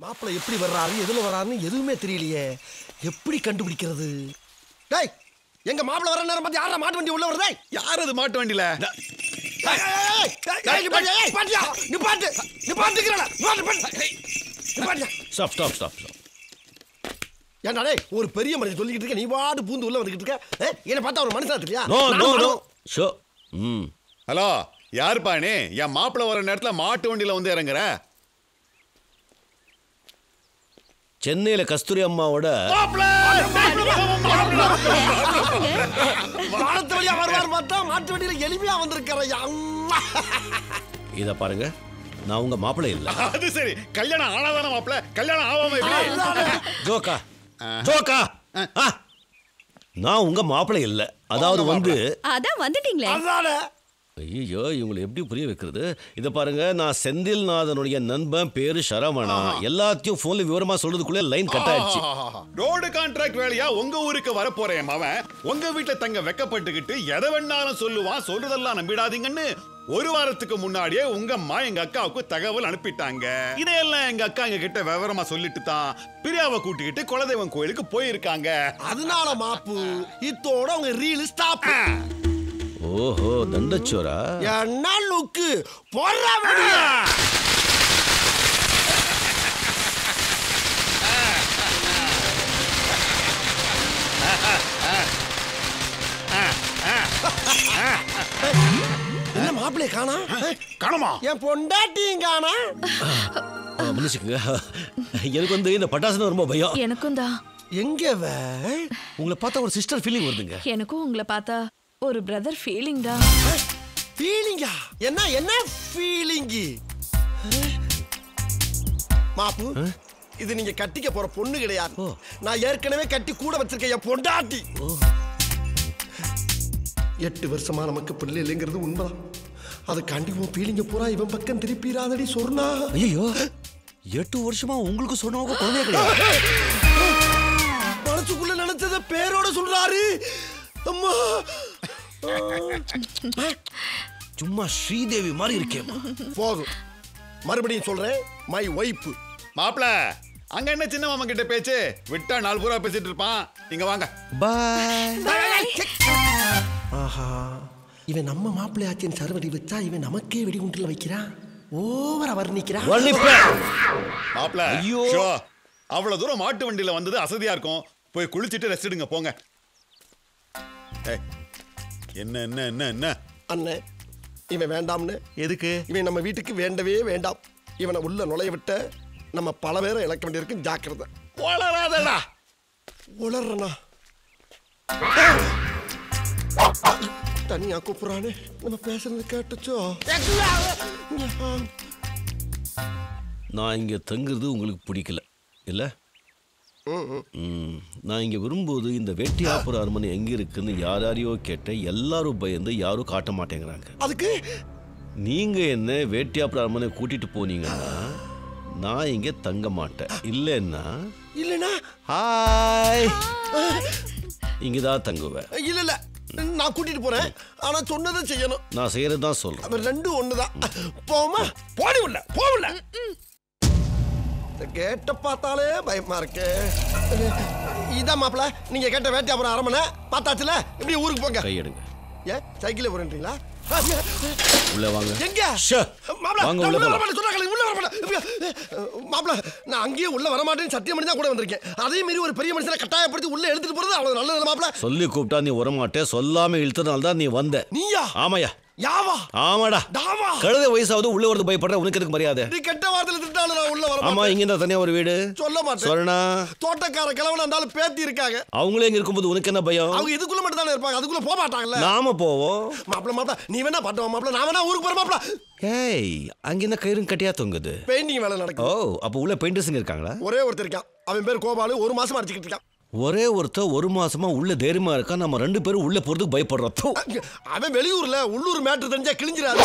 மாப்பிள்ளை எப்படி வர்றாரு எதுல வர்றாருன்னு எதுவுமே தெரியலையே எப்படி கண்டுபிடிக்கிறது டேய் எங்க மாப்பிள்ளை வர நேரம் பார்த்து யாரா மாட்டு வண்டி உள்ள வருதே யார் அது மாட்டு வண்டியில ஸ்டாப் ஸ்டாப் ஸ்டாப் ஸ்டாப் ஏன்டா டேய் ஒரு பெரிய மனுஷன் சொல்லிக்கிட்டு இருக்க நீ பாட்டு பூந்து உள்ள வந்துகிட்டு இருக்க ஏய், என்னை பார்த்தா ஒரு மனுஷனா தெரியல நோ நோ நோ ஷோ ம் ஹலோ யாருப்பா நீ என் மாப்பிள்ள வர நேரத்துல மாட்டு வண்டியில வந்து இறங்குற சென்னையில கஸ்தூரி அம்மாவோட வானத்து வழியா வருவார் பார்த்தா மாட்டு வண்டியில எளிமையா வந்திருக்கிறையா இத பாருங்க நான் உங்க மாப்பிள்ளை இல்ல அது சரி கல்யாணம் ஆனாதான மாப்பிள்ள கல்யாணம் ஆகாம எப்படி ஜோக்கா ஜோக்கா ஆ. நான் உங்க மாப்பிள்ளை இல்ல அதாவது வந்து அதான் வந்துட்டீங்களே அதானே ஐயோ இவங்களை எப்படி புரிய வைக்கிறது இதை பாருங்க நான் செந்தில்நாதனுடைய நண்பன் பேரு சரவணா எல்லாத்தையும் போன்ல விவரமா சொல்றதுக்குள்ளே லைன் கட் ஆயிடுச்சு ரோடு கான்ட்ராக்ட் வேலையா உங்க ஊருக்கு வர போறேன் அவன் உங்க வீட்டுல தங்க வெக்கப்பட்டுக்கிட்டு எதை வேணாலும் சொல்லுவான் சொல்றதெல்லாம் நம்பிடாதீங்கன்னு ஒரு வாரத்துக்கு முன்னாடியே உங்க அம்மா எங்க அக்காவுக்கு தகவல் அனுப்பிட்டாங்க இதையெல்லாம் எங்க அக்கா எங்க கிட்ட விவரமா சொல்லிட்டு தான் பிரியாவை கூட்டிக்கிட்டு குலதெய்வம் கோயிலுக்கு போயிருக்காங்க அதனால மாப்பு இத்தோட உங்க ரீல் ஸ்டாப் ஓஹோ தண்டச்சோரா என்ன லுக்கு போடுற வண்டிய என்ன மாப்பிள்ளைய காணா காணுமா என் பொண்டாட்டியும் காணா ஆ, மன்னிச்சுக்கங்க எனக்கு வந்து இந்த பட்டாசுனா ரொம்ப பயம் எனக்கும் தான் எங்க வே உங்களை பார்த்தா ஒரு சிஸ்டர் ஃபீலிங் வருதுங்க எனக்கும் உங்களை பார்த்தா ஒரு பிரதர் ஃபீலிங் தான் ஃபீலிங்கா என்ன என்ன ஃபீலிங்கி மாப்பு இது நீங்க கட்டிக்க போற பொண்ணு கிடையாது ஓ. நான் ஏற்கனவே கட்டி கூட வச்சிருக்கேன் என் பொண்டாட்டி எட்டு வருஷமா நமக்கு பிள்ளை இல்லைங்கிறது உண்மைதான் அதுக்காண்டி உன் ஃபீலிங்க பூரா இவன் பக்கம் திருப்பிடாதடி சொன்னா ஐயோ எட்டு வருஷமா உங்களுக்கு சொன்னவங்க குழந்தைய கிடையாது மனசுக்குள்ள நினைச்சத பேரோட சொல்றாரு அம்மா சும்மா ஸ்ரீதேவி மாதிரி இருக்கேன் போதும் மறுபடியும் சொல்றேன் மை ஒய்ஃப் மாப்பிள்ள அங்க என்ன சின்ன மாமா கிட்ட பேச்சு விட்டா நாலு பூரா பேசிட்டு இருப்பான் இங்க வாங்க பாய் ஆஹா இவன் நம்ம மாப்பிள்ளையாச்சின் சர்வடி வச்சா இவன் நமக்கே வெடிகுண்டுல வைக்கிறான் ஓவரா வர்ணிக்கிறான் மாப்பிள்ள ஐயோ. ஷோ அவ்வளவு தூரம் மாட்டு வண்டியில வந்தது அசதியா இருக்கும் போய் குளிச்சிட்டு ரெஸ்ட் எடுங்க போங்க ஏய், என்ன என்ன என்ன என்ன அண்ணே இவன் வேண்டாம்னு எதுக்கு இவன் நம்ம வீட்டுக்கு வேண்டவே வேண்டாம் இவனை உள்ள நுழைய விட்ட நம்ம பல பேரை இழக்க வேண்டியிருக்கும் ஜாக்கிரதை வளராதடா உளறனா தனியா கூப்பிடுறானே நம்ம பேசுறது கேட்டுச்சோ நான் இங்க தங்குறது உங்களுக்கு பிடிக்கல இல்ல ம், நான் இங்க வரும்போது இந்த வேட்டியாப்புற அரண்மனை எங்க இருக்குன்னு யார் யாரையோ கேட்டேன் எல்லாரும் பயந்து யாரும் காட்ட மாட்டேங்கிறாங்க அதுக்கு நீங்க என்ன வேட்டியாப்புற அரண்மனை கூட்டிட்டு போனீங்கன்னா நான் இங்க தங்க மாட்டேன் இல்லைன்னா இல்லனா ஹாய் இங்கதான் தங்குவேன் இல்ல இல்ல நான் கூட்டிட்டு போறேன் ஆனா சொன்னதை செய்யணும் நான் செய்யறது தான் சொல்றேன் அவன் ரெண்டும் ஒண்ணுதான் போமா போடி உள்ள போகல கேட்ட பார்த்தாலே பயமா இருக்கு இதான் மாப்பிள நீங்க கேட்ட வேட்டை அப்புறம் அரமனை பார்த்தாச்சுல இப்படி ஊருக்கு போங்க கையெடுங்க ஏன் சைக்கிள் போறேன்றீங்களா உள்ள வாங்க எங்க ஷே. மாப்பிள வாங்க நான் உள்ள உள்ள போலாம். வரமாட்டேன் சொன்னாங்களே உள்ள வரமாட்டேன் மாப்பிள நான் அங்கேயே உள்ள வரமாட்டேன்னு சத்தியம் பண்ணி தான் கூட வந்திருக்கேன் அதே மாதிரி ஒரு பெரிய மனுஷனை கட்டாயப்படுத்தி உள்ள எடுத்துட்டு போறது அவ்வளவு நல்லது மாப்பிள சொல்லி கூப்பிட்டா நீ வரமாட்டே சொல்லாம இழுத்ததுனால தான் நீ வந்த நீயா ஆமாயா யாவா ஆமாடா டாவா கழுத வயசாவது உள்ள வரது பயப்படுற உனக்கு எதுக்கு மரியாதை நீ கெட்ட வார்த்தையில திட்டாலும் நான் உள்ள வர ஆமா மாட்டேன் இங்க இருந்தா தனியா ஒரு வீடு சொல்ல மாட்டேன் சொல்லணா தோட்டக்கார கிழவன இருந்தாலும் பேத்தி இருக்காங்க அவங்களே இங்க இருக்கும்போது உனக்கு என்ன பயம் அவங்க இதுக்குள்ள மட்டும் தானே இருப்பாங்க அதுக்குள்ள போக மாட்டாங்கல்ல நாம போவோம் மாப்பிள மாப்பிள நீ வேணா பாட்டு மாப்பிள நான் வேணா ஊருக்கு போற மாப்பிள ஏய் அங்க என்ன கயிறும் கட்டியா தொங்குது பெயிண்டிங் வேலை ஓ நடக்கும் அப்ப உள்ள பெயிண்டர்ஸுங்க இருக்காங்களா ஒரே ஒருத்தர் இருக்கான் அவன் பேர் கோபாலு ஒரு மாசமா அடிச்சுக்கிட்டு இருக்கான் ஒரே ஒருத்தர் ஒரு மாசமா உள்ள தைரியமா இருக்கா நம்ம ரெண்டு பேரும் உள்ள போறதுக்கு பயப்படுறோம் தூ. அவன் வெளியூர்ல உள்ளூர் மேட்ரு தெரிஞ்சா கிழிஞ்சிராது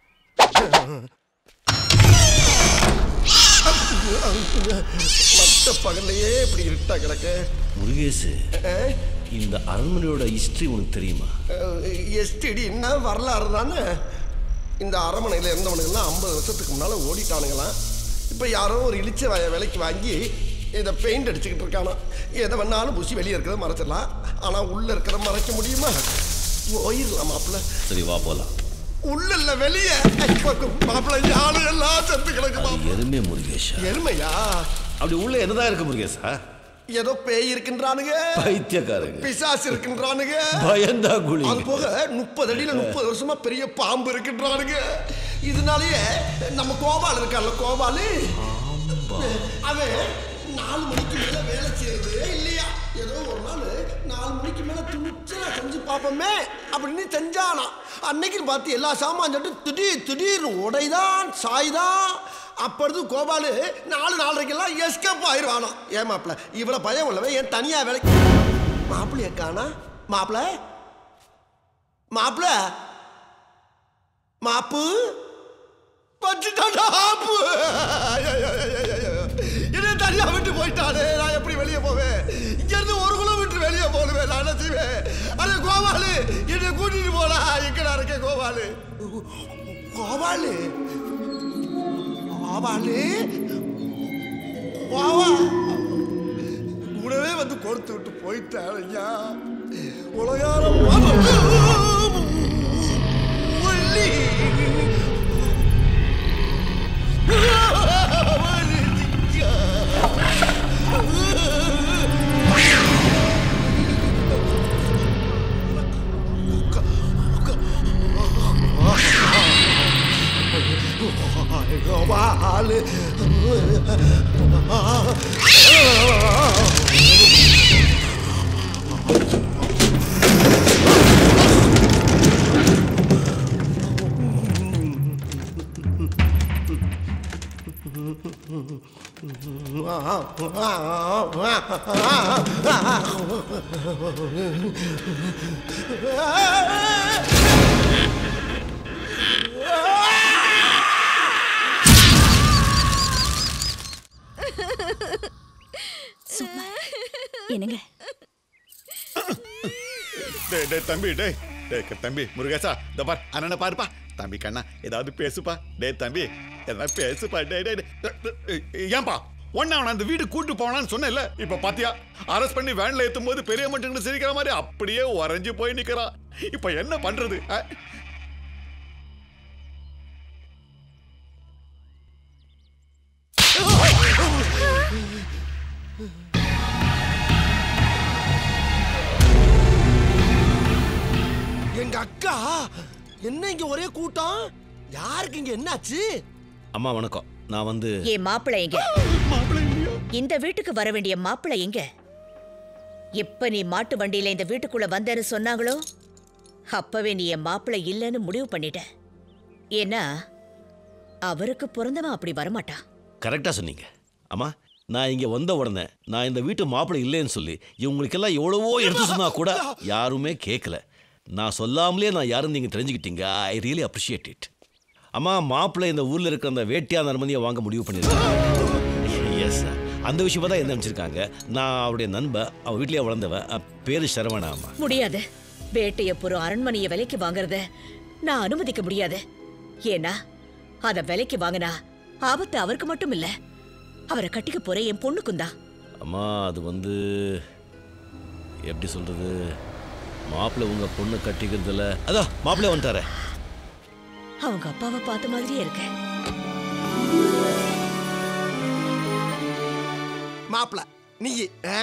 மத்த பகல்லையே இப்படி இருட்டா கிடக்கு முருகேசு இந்த அரண்மனையோட ஹிஸ்டரி உனக்கு தெரியுமா எஸ்டிடி என்ன வரலாறு தானே இந்த அரமனையில் இருந்தவனுங்கெல்லாம் ஐம்பது வருஷத்துக்கு முன்னால் ஓடிட்டானுங்களாம் இப்போ யாரோ ஒரு இழிச்ச வய விலைக்கு வாங்கி இதை பெயிண்ட் அடிச்சுக்கிட்டு இருக்கானா எதை வேணாலும் பூசி வெளியே இருக்கிறத மறைச்சிடலாம் ஆனால் உள்ளே இருக்கிறத மறைக்க முடியுமா போயிடலாம் மாப்பிள்ள சரி வா போலாம் உள்ள இல்ல வெளியே மாப்பிள்ள ஆளு எல்லாம் செத்து கிடக்கு மாப்பிள்ள எருமே முருகேஷா எருமையா அப்படி உள்ள என்னதான் இருக்கு முருகேஷா ஏதோ பேய் இருக்கின்றானுங்க பைத்தியக்காரங்க பிசாசு இருக்கின்றானுங்க பயந்தா குழி அது போக முப்பது அடியில முப்பது வருஷமா பெரிய பாம்பு இருக்கின்றானுங்க இதனாலயே நம்ம கோபால் இருக்கான்ல கோபாலு அவன் நாலு மணிக்கு மேல வேலை செய்யறது இல்லையா ஏதோ ஒரு நாள் நாலு மணிக்கு மேல துணிச்சலா செஞ்சு பார்ப்போமே அப்படின்னு செஞ்சானா அன்னைக்கு பார்த்து எல்லா சாமான் சொல்லிட்டு திடீர் திடீர்னு உடைதான் சாய்தான் அப்பொழுது கோபாலு நாலு நாலரைக்கெல்லாம் எஸ்கேப் ஆயிடுவானா ஏன் மாப்பிள்ள இவ்வளோ பயம் உள்ளவன் ஏன் தனியா வேலைக்கு மாப்பிள்ளைய காணா மாப்பிள்ள மாப்பிள்ள மாப்பு பச்சுட்டாடா ஆப்பு என்ன தனியா விட்டு போயிட்டானே நான் எப்படி வெளியே போவேன் இங்க இருந்து ஒரு கிலோமீட்டர் வெளியே போடுவேன் நான் என்ன செய்வேன் அरे கோபாலு என்னை கூட்டிட்டு போடா எங்கடா இருக்க கோபாலு கோபாலு கோபாலு கோவா கூடவே வந்து கொடுத்து விட்டு போயிட்டான் ஐயா உலகாரம் வள்ளி கோபாலு என்னங்க டேய் டேய் தம்பி டேய் டேய் க- தம்பி முருகேசா இந்த பார் அண்ணனை பாருப்பா தம்பி கண்ணா ஏதாவது பேசுப்பா டேய் தம்பி ஏதாவது பேசுப்பா டேய் டேய் டேய். டேய், டேய், ஏன்பா ஒன்னு அவன் அந்த வீடு கூட்டு போனான்னு சொன்னேன்ல இப்ப பாத்தியா அரெஸ்ட் பண்ணி வேன்ல ஏத்தும் போது பெரிய மனுஷங்க சிரிக்கிற மாதிரி அப்படியே உறைஞ்சு போய் நிக்கிறான் இப்ப என்ன பண்றது அ? எங்க அக்கா என்ன இங்க ஒரே கூட்டம் யாருக்கு இங்க என்னாச்சு அம்மா வணக்கம் நான் வந்து என் மாப்பிள்ளை எங்க இந்த வீட்டுக்கு வர வேண்டிய மாப்பிள்ளை எங்க எப்ப நீ மாட்டு வண்டியில இந்த வீட்டுக்குள்ள வந்தேன்னு சொன்னாங்களோ அப்பவே நீ என் மாப்பிள்ளை இல்லைன்னு முடிவு பண்ணிட்ட ஏன்னா அவருக்கு பிறந்தவன் அப்படி வரமாட்டான் கரெக்டாக சொன்னீங்க அம்மா நான் இங்கே வந்த உடனே நான் இந்த வீட்டு மாப்பிள்ளை இல்லைன்னு சொல்லி இவங்களுக்கெல்லாம் எவ்வளவோ எடுத்து சொன்னா கூட யாருமே கேட்கல நான் சொல்லாமலே நான் யாருன்னு நீங்கள் தெரிஞ்சுக்கிட்டீங்க ஐ ரியலி அப்ரிஷியேட் இட் அம்மா மாப்பிள்ளை இந்த ஊரில் இருக்கிற அந்த வேட்டியா நர்மதியை வாங்க முடிவு பண்ணியிருக்கேன் எஸ் அந்த விஷயமா தான் என்ன நினச்சிருக்காங்க நான் அவருடைய நண்பன் அவள் வீட்லேயே வளர்ந்தவன் அஹ், பேரு சரவணா அம்மா முடியாது வேட்டையப்புறம் அரண்மனையை விலைக்கு வாங்குறத நான் அனுமதிக்க முடியாது ஏன்னா அத விலைக்கு வாங்கினா ஆபத்து அவருக்கு மட்டும் இல்ல அவரை கட்டிக்க போற என் பொண்ணுக்கும் தான் அம்மா அது வந்து எப்படி சொல்கிறது மாப்பிள்ளை உங்கள் பொண்ணு கட்டிக்கிறதுல அதான் மாப்பிள்ளை வந்துட்டாரே அவங்க அப்பாவை பார்த்த மாதிரியே இருக்க மாப்பிள நீ ஆ?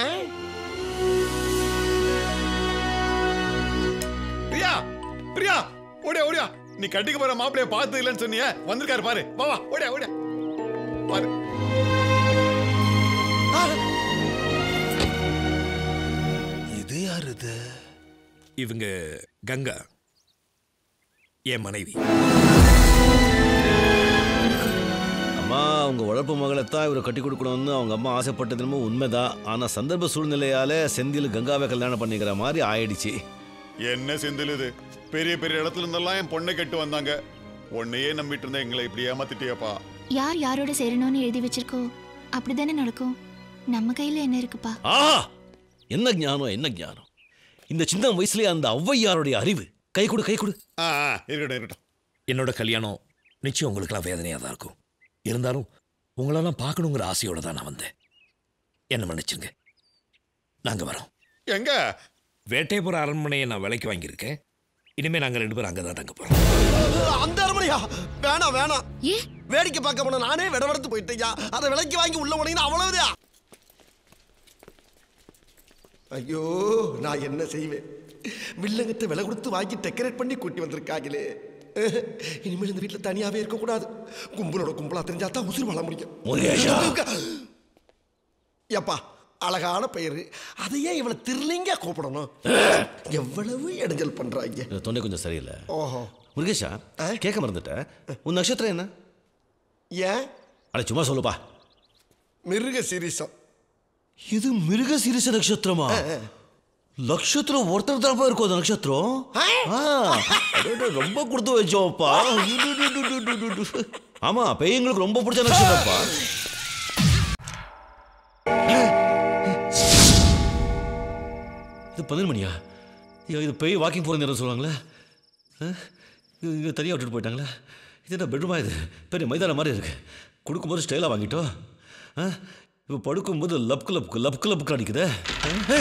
பிரியா பிரியா ஓடியா ஓடியா நீ கட்டிக்க போற மாப்பிளைய பார்த்து இல்லைன்னு சொன்னியே வந்திருக்காரு பாரு வா வா ஓடியா ஓடியா பாரு இது யாரு இது இவங்க கங்கா என் மனைவி அம்மா அவங்க உழப்பு மகளை தான் இவரை கட்டி கொடுக்கணும்னு அவங்க அம்மா ஆசைப்பட்டது என்னமோ உண்மைதான் ஆனால் சந்தர்ப்ப சூழ்நிலையால செந்தில் கங்காவை கல்யாணம் பண்ணிக்கிற மாதிரி ஆயிடுச்சு என்ன செந்தில் இது பெரிய பெரிய இடத்துல இருந்தெல்லாம் என் பொண்ணை கட்டு வந்தாங்க உன்னையே நம்பிட்டு இருந்த எங்களை இப்படி ஏமாத்திட்டியப்பா யார் யாரோட சேரணும்னு எழுதி வச்சிருக்கோ அப்படிதானே நடக்கும் நம்ம கையில என்ன இருக்குப்பா ஆஹா என்ன ஞானம் என்ன ஞானம் இந்த சின்ன வயசுலயே அந்த ஔவையாருடைய அறிவு கை கொடு கை கொடு ஆ ஆ, இருக்கட்டும் இருக்கட்டும் என்னோட கல்யாணம் நிச்சயம் உங்களுக்கெல்லாம் வேதனையாக தான் இருக்கும் இருந்தாலும் உங்களெல்லாம் பார்க்கணுங்கிற ஆசையோட தான் நான் வந்தேன் என்ன மன்னிச்சுங்க நாங்க வரோம் எங்க வேட்டையபுரம் அரண்மனையை நான் விலைக்கு வாங்கியிருக்கேன் இனிமே நாங்க ரெண்டு பேரும் அங்கே தான் தங்க போறோம் அந்த அரமனையா வேணாம் வேணாம் ஏ வேடிக்கை பார்க்க போன நானே விடவெடுத்து போயிட்டேயா அதை விலைக்கு வாங்கி உள்ள போனீங்கன்னா அவ்வளவுதான் ஐயோ நான் என்ன செய்வேன் வில்லங்கத்தை விலை கொடுத்து வாங்கி டெக்கரேட் பண்ணி கூட்டி வந்திருக்காங்களே இனிமேல் இந்த வீட்டில் தனியாவே இருக்கக்கூடாது கும்பலோட கும்பலா தெரிஞ்சா தான் உசுறு வாழ முடியும் முருகேஷா. ஏப்பா அழகான பெயரு அதையே இவ்வளவு திருலிங்க கூப்பிடணும் எவ்வளவு இடைஞ்சல் பண்றாங்க இந்த தொண்டை கொஞ்சம் சரியில்லை ஓஹோ முருகேஷா ஆ? கேட்க மறந்துட்டேன் உன் நட்சத்திரம் என்ன ஏன் அட சும்மா சொல்லுப்பா மிருக சிரிசம் இது மிருக சிரிச நட்சத்திரமா நட்சத்திரம் ஒருத்தர் தான் இருக்கும் அந்த நட்சத்திரம் ஆ, அடடே, ரொம்ப கொடுத்து வச்சோம்ப்பா ஆமா பெய்யங்களுக்கு ரொம்ப பிடிச்ச நட்சத்திரம்ப்பா இது பதினொரு மணியா ஐயோ இது பெய் வாக்கிங் போகிற நேரம் சொல்லுவாங்களே ஆ? இது இங்கே தனியாக விட்டுட்டு போயிட்டாங்களே இது என்ன பெட்ரூமா இது பெரிய மைதானம் மாதிரி இருக்கு கொடுக்கும்போது ஸ்டைலாக வாங்கிட்டோம் ஆ இப்போ படுக்கும்போது லப்கு லப்கு லப்கு லப்கு அடிக்குதே ஆ?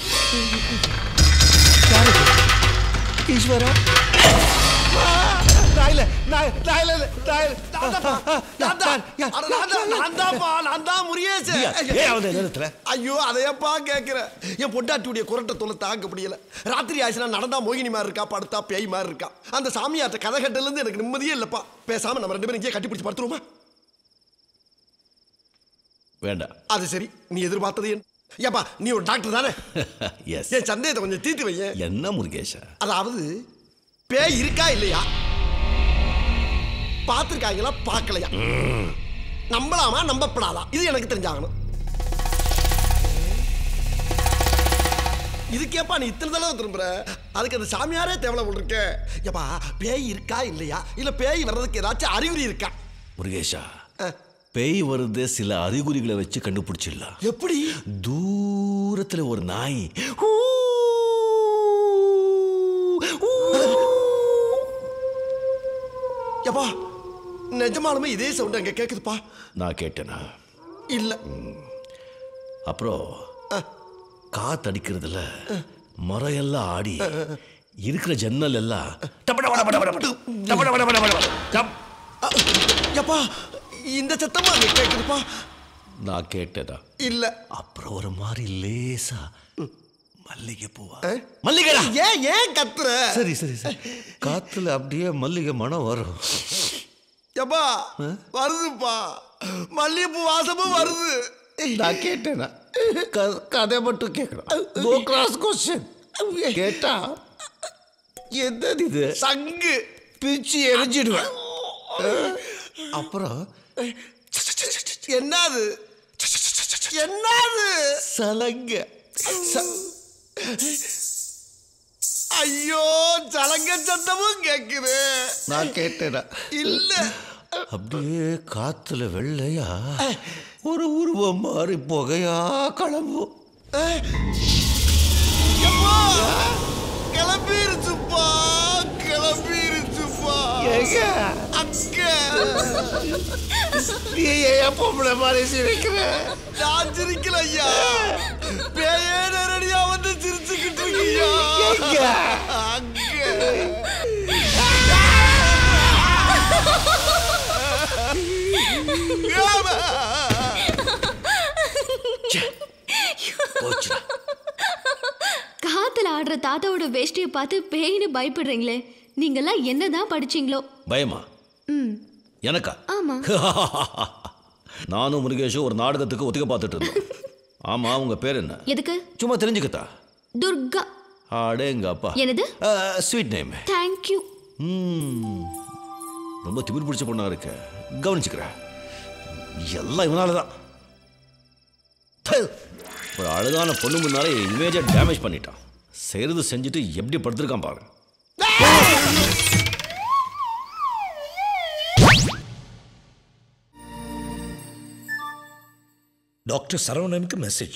ஈஸ்வரா நாயில நாய் நாயில நாயில நான் தான்ப்பா, நான் தான். அட, நான் தான், நான் தான்ப்பா, நான் தான் முருகேசு. ஏன் அவன் நேரத்தில் ஐயோ அதையப்பா கேட்கிற என் பொண்டாட்டியுடைய குரட்டை தொலை தாங்க முடியல ராத்திரி ஆச்சுனா நடந்தா மோகினி மாதிரி இருக்கா படுத்தா பேய் மாதிரி இருக்கா அந்த சாமியார்ட்ட கதை கட்டல இருந்து எனக்கு நிம்மதியே இல்லப்பா பேசாம நம்ம ரெண்டு பேரும் இங்கே கட்டிப்பிடிச்சு படுத்துருவோமா வேண்டாம் அது சரி நீ எதிர்பார்த்தது என்ன ஏப்பா நீ ஒரு டாக்டர் தானே எஸ் என் சந்தேகத்தை கொஞ்சம் தீர்த்து வையேன் என்ன முருகேஷா அதாவது பேய் இருக்கா இல்லையா பார்த்துருக்காங்களா பார்க்கலையா நம்பலாமா நம்பப்படாதா இது எனக்கு தெரிஞ்சாகணும் இதுக்கேப்பா நீ இத்தனை தடவை திரும்புற அதுக்கு அந்த சாமியாரே தேவலை இருக்க ஏப்பா பேய் இருக்கா இல்லையா இல்ல பேய் வர்றதுக்கு ஏதாச்சும் அறிகுறி இருக்கா முருகேஷா அஹ், பேய் வருது சில அறிகுறிகளை வச்சு கண்டுபிடிச்சிடலாம் எப்படி தூரத்துல ஒரு நாய் ஊ, ஊ. ஏப்பா நிஜமாலுமே இதே சவுண்ட் அங்க கேக்குதுப்பா நான் கேட்டேனா இல்ல அப்புறம் காத்தடிக்கிறதுல மரம் எல்லாம் ஆடி இருக்கிற ஜன்னல் எல்லாம் டபட பட பட பட பட, டபட பட பட பட பட, டப். ஏப்பா இந்த சத்தமா அங்க கேக்குதுப்பா நான் கேட்டேனா இல்ல அப்புறம் ஒரு மாதிரி லேசா மல்லிகை பூவா மல்லிகைடா ஏன் ஏன் கத்துற சரி சரி சரி காத்துல அப்படியே மல்லிகை மனம் வரும் ஏப்பா வருதுப்பா மல்லிகைப்பூ வாசமும் வருது நான் கேட்டேனா க- கதை மட்டும் கேட்கணும் நோ கிராஸ் கொஸ்டின் கேட்டா என்னது இது சங்கு பிச்சு எரிஞ்சிடுவேன் அப்புறம் என்னது என்னது சலங்க ச- ஐயோ சலங்க சத்தமும் கேக்குது நான் கேட்டேனா இல்ல அப்படியே காத்துல வெள்ளையா ஒரு உருவம் மாறி புகையா கிளம்பும் எப்பா கிளம்பிருச்சுப்பா கிளம்பிருச்சுப்பா அக்க நீ ஏன் பொம்பளை மாதிரி சிரிக்கிற நான் சிரிக்கல ஐயா பேயே நேரடியா வந்து சிரிச்சுக்கிட்டு இருக்கியா போச்சுடா காத்துல ஆடுற தாத்தாவோட வேஷ்டியை பார்த்து பேய்னு பயப்படுறீங்களே நீங்கெல்லாம் என்னதான் படிச்சீங்களோ பயமா ம் எனக்கா ஆமா நானும் முருகேஷும் ஒரு நாடகத்துக்கு ஒத்துக்க பார்த்துட்டு இருந்தோம் ஆமா உங்க பேர் என்ன எதுக்கு சும்மா தெரிஞ்சுக்கத்தா துர்கா அடே எங்க அப்பா என்னது ஸ்வீட் நேம் தேங்க்யூ ரொம்ப திமிர் பிடிச்ச பொண்ணா இருக்க கவனிச்சுக்கிறேன் எல்லாம் இவனால தான் ஒரு அழகான பொண்ணு முன்னாலே இமேஜை டேமேஜ் பண்ணிட்டான் செய்யறது செஞ்சுட்டு எப்படி படுத்திருக்கான் பாரு டாக்டர் சரவணனுக்கு மெசேஜ்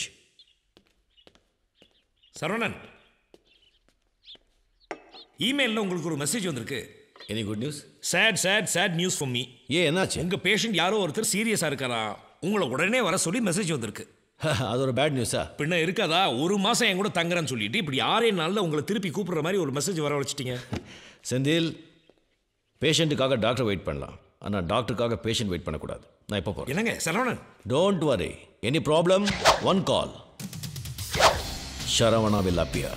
சரவணன் இமெயிலில் உங்களுக்கு ஒரு மெசேஜ் வந்திருக்கு any good news sad sad sad news for me ஏன் என்னாச்சு உங்க பேஷண்ட் யாரோ ஒருத்தர் சீரியஸா இருக்காரா உங்களை உடனே வர சொல்லி மெசேஜ் வந்திருக்கு அது ஒரு பேட் நியூஸா பின்ன இருக்காதா ஒரு மாசம் என் கூட தங்குறேன்னு சொல்லிட்டு இப்படி ஆறே நாள்ல உங்களை திருப்பி கூப்பிடுற மாதிரி ஒரு மெசேஜ் வர வச்சிட்டீங்க செந்தில் பேஷண்ட்டுக்காக டாக்டர் வெயிட் பண்ணலாம் ஆனால் டாக்டருக்காக பேஷண்ட் வெயிட் பண்ணக்கூடாது நான் இப்போ போகிறேன் என்னங்க Saravanan don't worry any problem one call சரவணா வில் அப்பியா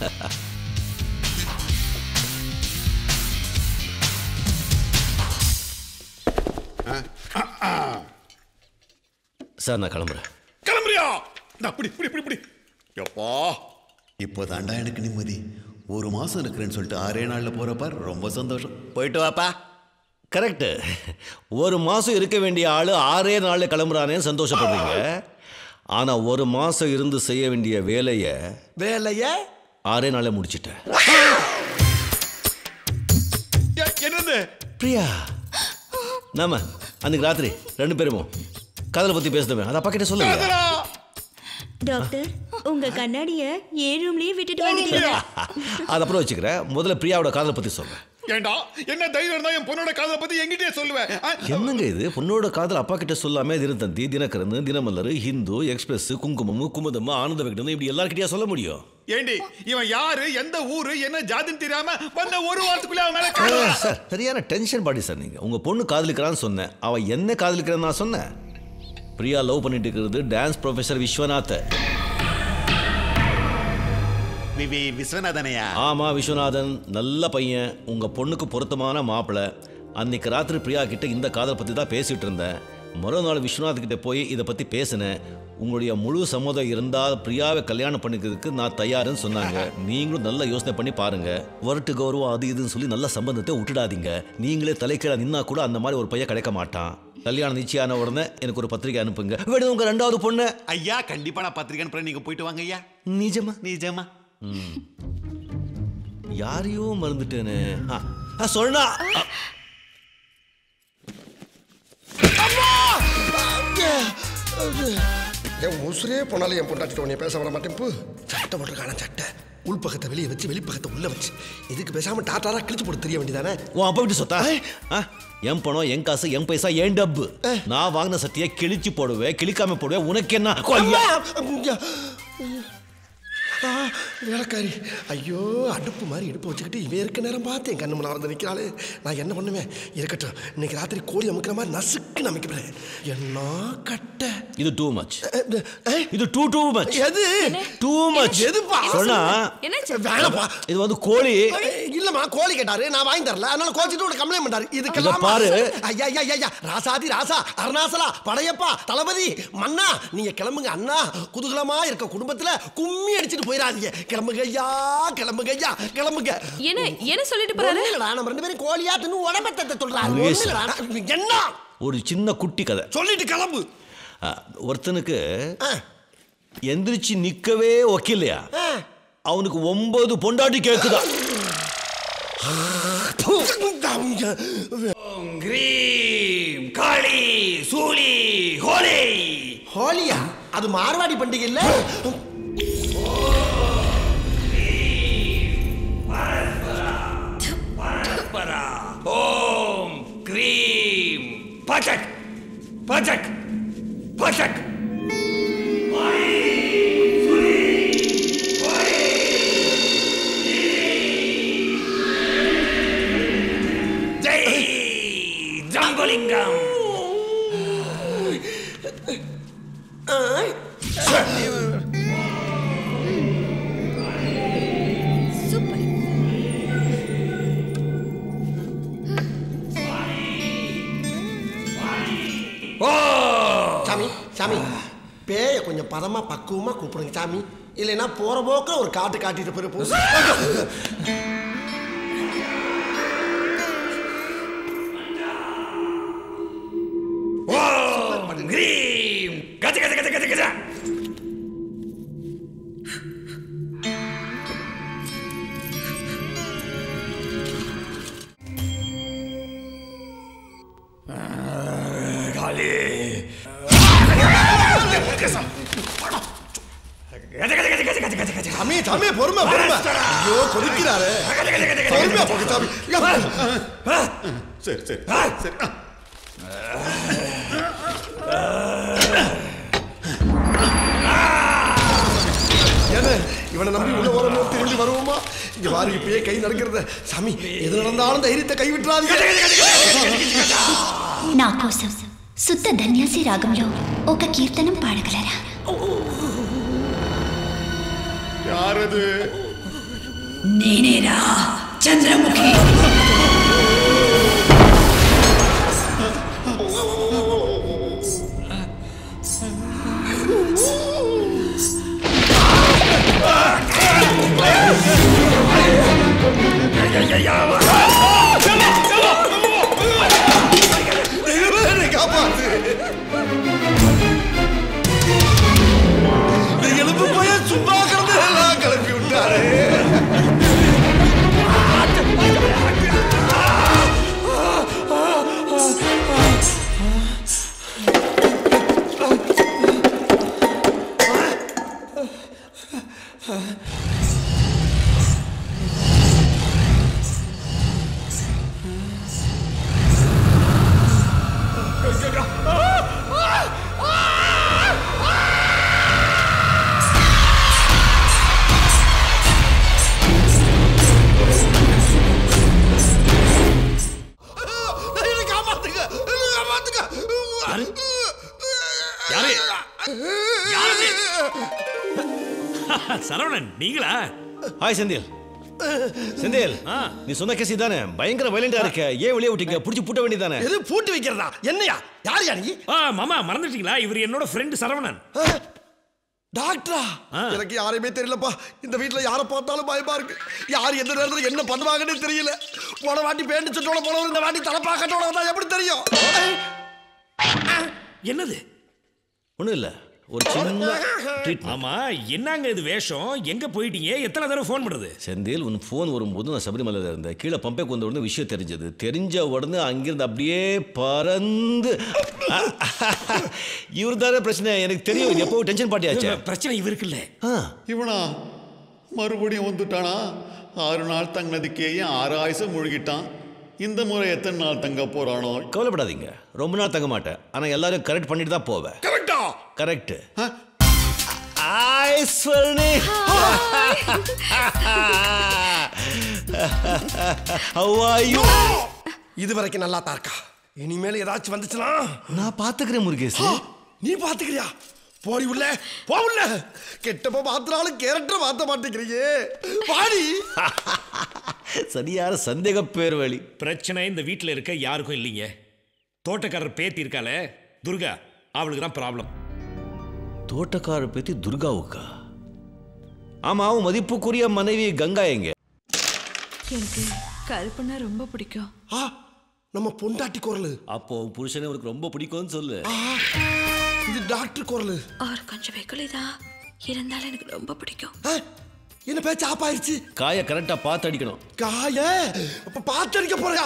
சார் நான் கிளம்புறேன் கிளம்புறியா இந்த அப்படி இப்படி இப்படி இப்படி எப்பா இப்போதாண்டா எனக்கு நிம்மதி ஒரு மாசம் இருக்கிறேன்னு சொல்லிட்டு ஆறே நாள்ல போறப்ப ரொம்ப சந்தோஷம் போயிட்டு வாப்பா கரெக்டு ஒரு மாதம் இருக்க வேண்டிய ஆள் ஆறே நாளில் கிளம்புறானேன்னு சந்தோஷப்படுறீங்க ஆனால் ஒரு மாதம் இருந்து செய்ய வேண்டிய வேலையை வேலைய ஆறே நாளில் முடிச்சிட்டேன் ஏ- என்னது பிரியா நாம அன்னைக்கு ராத்திரி ரெண்டு பேருமோ காதலை பற்றி பேசுனவே அதை அப்பா கிட்ட சொல்லுங்க காதலா? டாக்டர் உங்க கண்ணாடிய ஏன் ரூம்லயே விட்டுட்டு வந்துட்டீங்க அது அப்புறம் வச்சுக்கிறேன் முதல்ல பிரியாவோட காதலை பற்றி சொல்கிறேன் ஏண்டா என்ன தைரியம் இருந்தா என் பொண்ணோட காதலை பத்தி எங்கிட்டே சொல்லுவேன் ஆ? என்னங்க இது பொண்ணோட காதல் அப்பா கிட்ட சொல்லாம தினத்தந்தி தினகரன் தினமலர் ஹிந்து எக்ஸ்பிரஸ் குங்குமம் குமுதம் ஆனந்த விகடன் இப்படி எல்லாருக்கிட்டயா சொல்ல முடியும் ஏண்டி இவன் யாரு எந்த ஊரு என்ன ஜாதின்னு தெரியாம வந்த ஒரு வாரத்துக்குள்ள அவன் மேல காதலா? சார் சரியான டென்ஷன் பாடி சார் நீங்க உங்க பொண்ணு காதலிக்கிறான்னு சொன்னேன் அவ என்ன காதலிக்கிறான்னு நான் சொன்னேன் பிரியா லவ் பண்ணிட்டு இருக்கிறது டான்ஸ் ப்ரொஃபசர் விஸ்வநாத் விவி விஸ்வநாதனையா ஆமா விஸ்வநாதன் நல்ல பையன் உங்க பொண்ணுக்கு பொருத்தமான மாப்பிள்ளை அன்னைக்கு ராத்திரி பிரியா கிட்ட இந்த காதல் பத்தி தான் பேசிட்டு இருந்தேன் மறுநாள் நாள் விஸ்வநாத் கிட்ட போய் இதை பத்தி பேசினேன் உங்களுடைய முழு சம்மதம் இருந்தால் பிரியாவை கல்யாணம் பண்ணிக்கிறதுக்கு நான் தயாருன்னு சொன்னாங்க நீங்களும் நல்லா யோசனை பண்ணி பாருங்க வரட்டு கௌரவம் அது இதுன்னு சொல்லி நல்ல சம்பந்தத்தை விட்டுடாதீங்க நீங்களே தலைக்கீழ நின்னா கூட அந்த மாதிரி ஒரு பையன் கிடைக்க மாட்டான் கல்யாணம் நிச்சயான உடனே எனக்கு ஒரு பத்திரிக்கை அனுப்புங்க வேணும் உங்க ரெண்டாவது பொண்ணு ஐயா கண்டிப்பா நான் பத்திரிக்கை அனுப்புறேன் நீங்க போயிட்டு வாங்க ஐயா நிஜமா நிஜமா யாரையோ மறந்துட்டேனே ஆ, ஆ, சொன்னா ஆ, என் உசுரே போனாலும் என் பொண்டாட்டிட்ட உன்னை பேச விட மாட்டேன் போ சட்டை போட்டிருக்கான சட்டை உள்பக்கத்தை வெளியே வச்சு வெளிப்பக்கத்தை உள்ள வச்சு இதுக்கு பேசாம டாட்டாரா கிழிச்சு போட்டு தெரிய வேண்டியதானே உன் அப்பா விட்டு சொத்தா ஆ, என் பணம் என் காசு என் பைசா என் டப்பு நான் வாங்கின சத்தியை கிழிச்சு போடுவேன் கிழிக்காம போடுவேன் உனக்கு என்ன கொய்யா. ஆ, வேலைக்காரி ஐயோ அடுப்பு மாதிரி இடுப்பு வச்சுக்கிட்டு இவன் இருக்க நேரம் பார்த்து என் கண்ணு முன்னாடி வந்து நிற்கிறாளே நான் என்ன பண்ணுவேன் இருக்கட்டும் இன்னைக்கு ராத்திரி கோழி அமுக்கிற மாதிரி நசுக்கு அமைக்கிறேன் என்ன கட்ட இது டூ மச் ஏய், இது டூ டூ மச் எது டூ மச் எதுப்பா? சொன்னா என்னாச்சு வேணப்பா இது வந்து கோழி இல்லம்மா கோழி கேட்டாரு நான் வாங்கி தரல அதனால கோச்சிட்டு ஒரு கம்ப்ளைண்ட் பண்ணாரு இதுக்கெல்லாம் இத பாரு. ஐயா ஐயா ஐயா, ஐயா ராசாதி ராசா அருணாசலா படையப்பா தளபதி மன்னா நீங்க கிளம்புங்க அண்ணா குதூகலமா இருக்க குடும்பத்துல கும்மி அடிச்சிட்டு போயிடாதீங்க கிளம்புங்க ஐயா கிளம்புங்க ஐயா கிளம்புங்க என்ன என்ன சொல்லிட்டு போறாரு ஒண்ணும் இல்லடா, நம்ம ரெண்டு பேரும் கோழியா தின்னு உடம்பத்தை சொல்றாரு முருகேசா. ஒண்ணும் இல்லடா, என்ன ஒரு சின்ன குட்டி கதை சொல்லிட்டு கிளம்பு ஆ, ஒருத்தனுக்கு ஆ, எந்திரிச்சு நிக்கவே ஒக்கில்லையா ஆ. அவனுக்கு ஒன்பது பொண்டாட்டி கேக்குதா பு. கிரீம் காளி சூலி ஹோலி ஹோலியா அது மார்வாடி பண்டிகை இல்ல பரா ஓம் கிரீம் பச்சக் பச்சக் பச்சக் ஜெய் ஜம்பலிங்கம் சூப்பர் ஓ சாமி சாமி பேய கொஞ்சம் பதமா பக்குவமா கூப்பிடுங்க சாமி இல்லைன்னா போற போக்க ஒரு காட்டு காட்டிட்டு போய் போ ஓம் கிரீம் கஜ கஜ கஜ கஜ கஜ காளி கஜ கஜ கஜ கஜ கஜ கஜ கஜ சாமி சாமி பொறுமை பொறுமை ஐயோ கொதிக்கிறாரு பொறுமையா போங்க சாமி சரி சரி சரி ஆ. ஏன்னா இவனை நம்பி உள்ள வரமோ திரும்பி வருவோமா இங்க வாரு இப்பயே கை நடக்கிறத சாமி எது நடந்தாலும் தைரியத்தை கைவிட்டுறாதீங்க నా కోసం శుద్ధ ధన్యాసి రాగంలో ఒక కీర్తనం పాడగలరా யாரது నేనేరా చంద్రముఖి தெய்வமே, என்னை காப்பாத்து இந்த எலும்பு பையன் சும்மா கிடந்து எல்லாம் கிளப்பி விட்டாரு என்னை காப்பாத்துங்க என்னை காப்பாத்துங்க யாரு யாரு சரவணன் நீங்களா ஹாய் செந்தில் செந்தில் நீ சொன்ன கேசி தானே பயங்கர வயலண்டா இருக்க ஏன் வெளியே விட்டீங்க புடிச்சு பூட்ட வேண்டியதானே எது பூட்டி வைக்கிறதா என்னையா யார் யா நீ ஆ மாமா மறந்துட்டீங்களா இவர் என்னோட ஃப்ரெண்ட் சரவணன் டாக்டரா எனக்கு யாரையுமே தெரியலப்பா இந்த வீட்ல யாரை பார்த்தாலும் பயமா இருக்கு யார் எந்த நேரத்துல என்ன பண்ணுவாங்கன்னு தெரியல போன வாட்டி பேண்டு சுட்டோட போனவர் இந்த வாட்டி தலைப்பாக்கட்டோட வந்தா எப்படி தெரியும் என்னது ஒண்ணும் இல்ல ஒரு சின்ன ட்ரீட்மெண்ட் ஆமா என்னங்க இது வேஷம் எங்க போயிட்டீங்க எத்தனை தடவை ஃபோன் பண்றது செந்தில் உன் ஃபோன் வரும்போது நான் சபரிமலையில் இருந்தேன் கீழே பம்பைக்கு வந்த உடனே விஷயம் தெரிஞ்சது தெரிஞ்ச உடனே அங்கிருந்து அப்படியே பறந்து இவர் தானே பிரச்சனை எனக்கு தெரியும் எப்போ டென்ஷன் பாட்டியாச்சே பிரச்சனை இவருக்குல்ல இவனா மறுபடியும் வந்துட்டானா ஆறு நாள் தங்கினதுக்கேயே ஆறு ஆயுசம் முழுகிட்டான் இந்த முறை எத்தனை நாள் தங்க போறானோ கவலைப்படாதீங்க ரொம்ப நாள் தங்க மாட்டேன் ஆனா எல்லாரும் கரெக்ட் பண்ணிட்டு தான் போவேன் கரெக்டா கரெக்ட் ஐஸ்வர்ணி How are you? இது வரைக்கும் நல்லா தான் இருக்கா இனிமேல் ஏதாச்சும் வந்துச்சுன்னா நான் பாத்துக்கிறேன் முருகேஷ் நீ பாத்துக்கிறியா போடி உள்ள போ உள்ள கெட்டப்ப மாத்தினாலும் கேரக்டர் மாத்த மாட்டேங்கிறீங்க பாடி சரியான சந்தேக பேர் வழி பிரச்சனை இந்த வீட்டில் இருக்க யாருக்கும் இல்லைங்க தோட்டக்காரர் பேத்தி இருக்காளே துர்கா அவளுக்கு தான் ப்ராப்ளம் தோட்டக்காரர் பத்தி துர்காவுக்கா ஆமா அவன் மதிப்புக்குரிய மனைவி கங்கா எங்க எனக்கு கல்பனா ரொம்ப பிடிக்கும் ஆ நம்ம பொண்டாட்டி குரல் அப்போ உன் புருஷனை உனக்கு ரொம்ப பிடிக்கும்னு சொல்லு இது டாக்டர் குரல் அவர் கொஞ்சம் வெகுளிதான் இருந்தாலும் எனக்கு ரொம்ப பிடிக்கும் என்ன பேச்சு ஆப்பாயிருச்சு காய கரெக்டா பார்த்து அடிக்கணும் காய அப்ப பார்த்து அடிக்க போறியா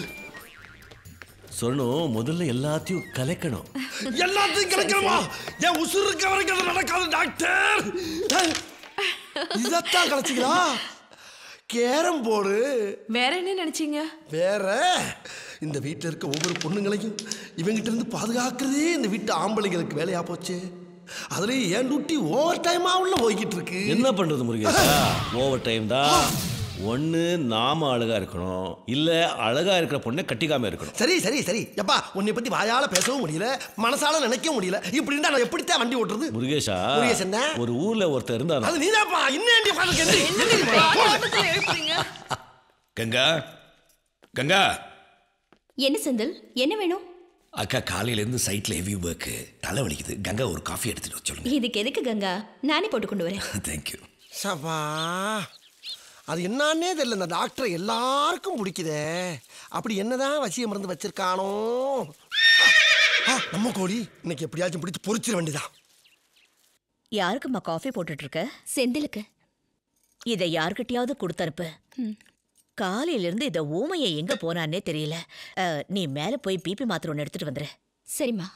சொல்லணும் முதல்ல எல்லாத்தையும் கலைக்கணும் எல்லாத்தையும் கிடைக்கணுமா என் உசுறு இருக்க வரைக்கும் அது நடக்காது டாக்டர் இதத்தான் கலைச்சிங்களா கேரம் போர்டு வேற என்ன நினைச்சீங்க வேற இந்த வீட்டில் இருக்க ஒவ்வொரு பொண்ணுங்களையும் இவங்கிட்ட இருந்து பாதுகாக்கிறதே இந்த வீட்டு ஆம்பளைங்களுக்கு வேலையா போச்சு அதுலயும் ஏன் டூட்டி ஓவர் டைமா உள்ள போய்கிட்டு இருக்கு என்ன பண்றது முருகேஷா ஓவர் டைம் தான் ஒண்ணு நாம அழகா இருக்கணும் இல்ல அழகா இருக்கிற பொண்ணை கட்டிக்காம இருக்கணும் சரி சரி சரி எப்பா உன்னை பத்தி வாயால பேசவும் முடியல மனசால நினைக்கவும் முடியல இப்படி இருந்தா நான் எப்படித்தான் வண்டி ஓட்டுறது முருகேஷா முருகேஷ் என்ன? ஒரு ஊர்ல ஒருத்தர் இருந்தானா அது நீதாப்பா இன்னும் ஏண்டி உட்கார்ந்து கங்கா கங்கா என்ன செந்தில் என்ன வேணும் அக்கா காலையிலேருந்து சைட்டில் ஹெவி ஒர்க்கு தலை வலிக்குது கங்கா ஒரு காஃபி எடுத்துட்டு வர சொல்லுங்க இதுக்கு எதுக்கு கங்கா நானே போட்டு கொண்டு வரேன் தேங்க்யூ சபா அது என்னன்னே தெரியல இந்த டாக்டரை எல்லாருக்கும் பிடிக்குதே அப்படி என்னதான் வசியம் மருந்து வச்சிருக்கானோ ஆ, நம்ம கோழி இன்னைக்கு எப்படியாச்சும் பிடிச்சு பொறிச்சிட வேண்டியதான் யாருக்கும்மா காஃபி போட்டுட்டு இருக்க செந்திலுக்கு இதை யார்கிட்டயாவது கொடுத்தனுப்பு காலையில இருந்து இந்த ஊமையை எங்க போனான்னே தெரியல அஹ், நீ மேல போய் பிபி மாத்திரை ஒன்று எடுத்துட்டு வந்துரு சரிம்மா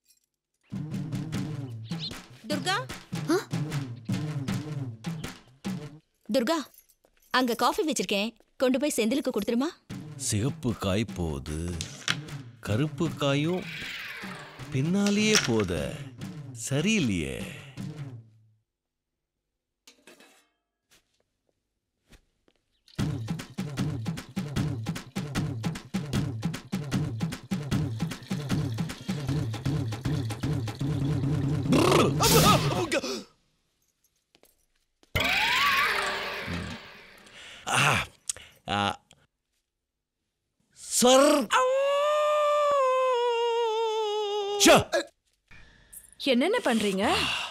துர்கா துர்கா அங்க காஃபி வச்சிருக்கேன் கொண்டு போய் செந்திலுக்கு கொடுத்துருமா சிகப்பு காய் போகுது கருப்பு காயும் பின்னாலேயே போத சரியில்லையே ஆ, ஆ. சர் ச்சே. என்னென்ன பண்றீங்க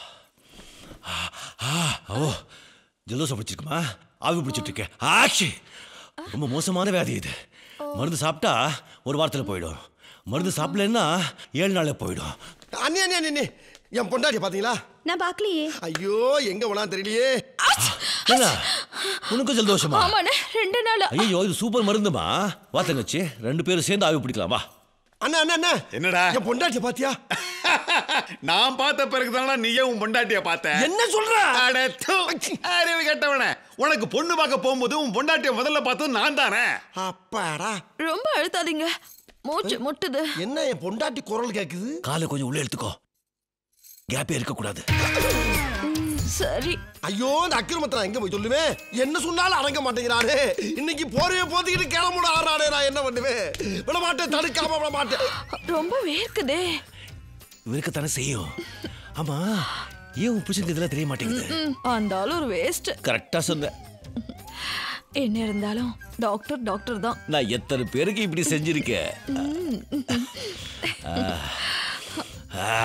ஆ, ஓ ஜலதோஷம் பிடிச்சிருக்குமா ஆவி பிடிச்சிட்டு இருக்கேன் ஆச்சி ரொம்ப மோசமான வியாதி இது மருந்து சாப்பிட்டா ஒரு வாரத்தில் போயிடும் மருந்து சாப்பிடலன்னா ஏழு நாளில் போயிடும் அண்ணே அண்ணே அண்ணே, அண்ணே என் பொண்டாட்டி பாத்தீங்களா நான் பார்க்கலையே ஐயோ எங்க போனா தெரியலையே என்ன உனக்கும் ஜலதோஷமா ஆமாண்ணே ரெண்டு நாள் ஐயோ இது சூப்பர் மருந்துமா வா தங்கச்சி ரெண்டு பேரும் சேர்ந்து ஆவி பிடிக்கலாம் வா அண்ணா அண்ணா அண்ணா என்னடா என் பொண்டாட்டி பாத்தியா நான் பார்த்த பிறகுதானடா நீயே உன் பொண்டாட்டிய பார்த்த என்ன சொல்ற அட, தூ. அறிவு கெட்டவனே உனக்கு பொண்ணு பார்க்க போகும்போது உன் பொண்டாட்டிய முதல்ல பார்த்தது நான் தானே அப்பாடா ரொம்ப அழுத்தாதீங்க மூச்சு முட்டுது என்ன என் பொண்டாட்டி குரல் கேக்குது காலை கொஞ்சம் உள்ள எடுத்துக்கோ கேப்பே இருக்கக்கூடாது சரி ஐயோ இந்த அக்கிரமத்தை நான் எங்க போய் சொல்லுவேன் என்ன சொன்னாலும் அடங்க மாட்டேங்கிறாரு இன்னைக்கு போரைய போத்திக்கிட்டு கிளம்புட ஆறாடே நான் என்ன பண்ணுவேன் விட மாட்டேன் தடுக்காம விட மாட்டேன் ரொம்ப வேர்க்குதே இருக்கத்தானே செய்யும் ஆமா ஏன் உன் புருஷனுக்கு இதெல்லாம் தெரிய மாட்டேங்குது ம், அந்த ஆள் ஒரு வேஸ்ட் கரெக்டா சொன்ன என்ன இருந்தாலும் டாக்டர் டாக்டர் தான் நான் எத்தனை பேருக்கு இப்படி செஞ்சிருக்கேன் ம். ஆ. ஆ.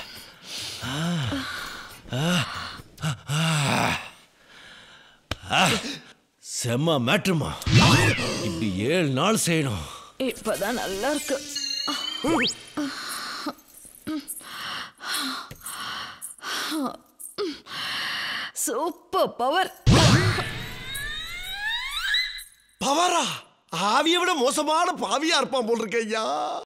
ஆ. ஆ. ஆ. செம்ம மேட்ருமா இப்படி ஏழு நாள் செய்யணும் இப்பதான் நல்லா இருக்கு சூப்பர் பவர் பவரா ஆவியை விட மோசமான பாவியா இருப்பான் போல் இருக்கேன் ஐயா